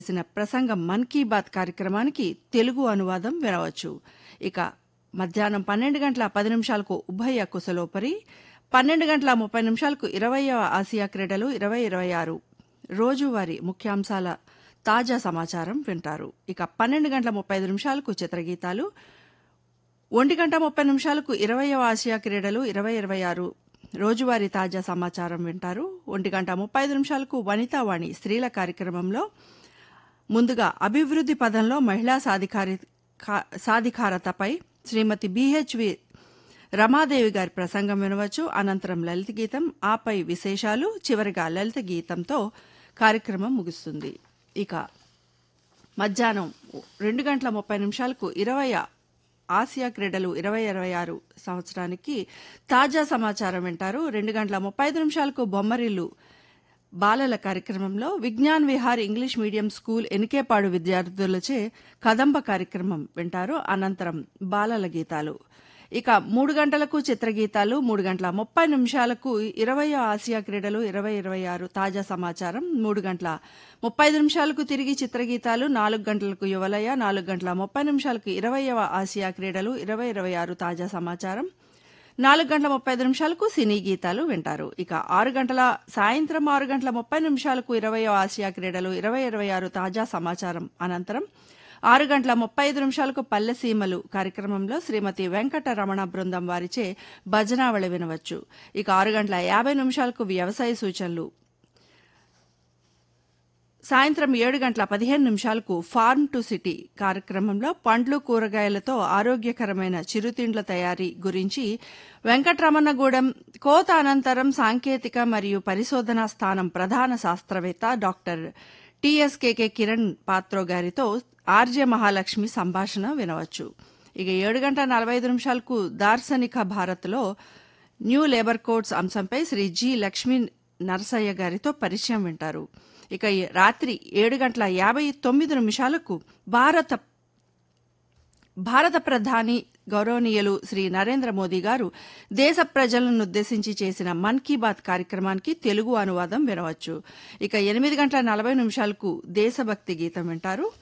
చేసిన ప్రసంగం మన్ కీ బాత్ కార్యక్రమానికి తెలుగు అనువాదం వినవచ్చు ఇక మధ్యాహ్నం పన్నెండు గంటల పది నిమిషాలకు ఉభయ కుశలోపరి పన్నెండు గంటల ముప్పై నిమిషాలకు ఇరవయవ ఆసియా క్రీడలు ఇరవై ఇరవై ఆరు రోజువారీ ముఖ్యాంశాల తాజా సమాచారం వింటారు ఇక పన్నెండు గంటల ముప్పై ఐదు నిమిషాలకు చిత్రగీతాలు ఒంటి గంట ముప్పై నిమిషాలకు ఇరవయవ ఆసియా క్రీడలు ఇరవై ఇరవై ఆరు రోజువారీ తాజా సమాచారం వింటారు ఒంటి గంట ముప్పై ఐదు నిమిషాలకు వనితావాణి స్త్రీల కార్యక్రమంలో ముందుగా అభివృద్ది పదంలో మహిళా సాధికారి కా- సాధికారతపై శ్రీమతి బిహెచ్వి రమాదేవి గారి ప్రసంగం వినవచ్చు అనంతరం లలిత గీతం ఆపై విశేషాలు చివరిగా లలిత గీతంతో కార్యక్రమం ముగుస్తుంది ఇక మధ్యాహ్నం రెండు గంటల ముప్పై నిమిషాలకు ఇరవై ఆసియా క్రీడలు ఇరవై ఇరవై ఆరు సంవత్సరానికి తాజా సమాచారం వింటారు రెండు గంటల ముప్పై ఐదు నిమిషాలకు బొమ్మరిల్లు బాలల కార్యక్రమంలో Vignan Vihar English medium school Enikepadu విద్యార్థులచే కదంబ కార్యక్రమం వింటారు అనంతరం బాలల గీతాలు ఇక మూడు గంటలకు చిత్రగీతాలు మూడు గంటల ముప్పై నిమిషాలకు ఇరవై ఆసియా క్రీడలు ఇరవై ఇరవై ఆరు తాజా సమాచారం మూడు గంటల ముప్పై ఐదు నిమిషాలకు తిరిగి చిత్రగీతాలు నాలుగు గంటలకు యువలయ నాలుగు గంటల ముప్పై నిమిషాలకు ఇరవైవ ఆసియా క్రీడలు ఇరవై ఇరవై ఆరు తాజా సమాచారం నాలుగు గంటల ముప్పై ఐదు నిమిషాలకు సినీ గీతాలు వింటారు ఇక ఆరు గంటల సాయంత్రం ఆరు గంటల ముప్పై నిమిషాలకు ఇరవై ఆసియా క్రీడలు ఇరవై ఇరవై ఆరు తాజా సమాచారం అనంతరం ఆరు గంటల ముప్పై ఐదు నిమిషాలకు పల్లెసీమలు కార్యక్రమంలో శ్రీమతి వెంకట రమణ బృందం వారిచే భజనావళి వినవచ్చు ఇక ఆరు గంటల యాభై నిమిషాలకు వ్యవసాయ సూచనలు సాయంత్రం ఏడు గంటల పదిహేను నిమిషాలకు ఫార్మ్ టు సిటీ కార్యక్రమంలో పండ్లు కూరగాయలతో ఆరోగ్యకరమైన చిరుతిండ్ల తయారీ గురించి వెంకటరమణగూడెం కోత అనంతరం సాంకేతిక మరియు పరిశోధనా స్థానం ప్రధాన శాస్త్రవేత్త డాక్టర్ టీఎస్కేకే కిరణ్ పాత్రో గారితో ఆర్జే మహాలక్ష్మి సంభాషణ వినవచ్చు ఇక ఏడు గంటల నలభై ఐదు నిమిషాలకు దార్శనిక భారత్లో న్యూ లేబర్ కోడ్స్ అంశంపై శ్రీ జి లక్ష్మీ నరసయ్య గారితో పరిచయం వింటారు ఇక ఈ రాత్రి ఏడు గంటల యాభై తొమ్మిది నిమిషాలకు భారత భారత ప్రధాని గౌరవనీయులు శ్రీ నరేంద్ర మోదీ గారు దేశ ప్రజలను ఉద్దేశించి చేసిన మన్ కీ బాత్ కార్యక్రమానికి తెలుగు అనువాదం వినవచ్చు ఇక ఎనిమిది గంటల నలభై నిమిషాలకు దేశభక్తి గీతం వింటారు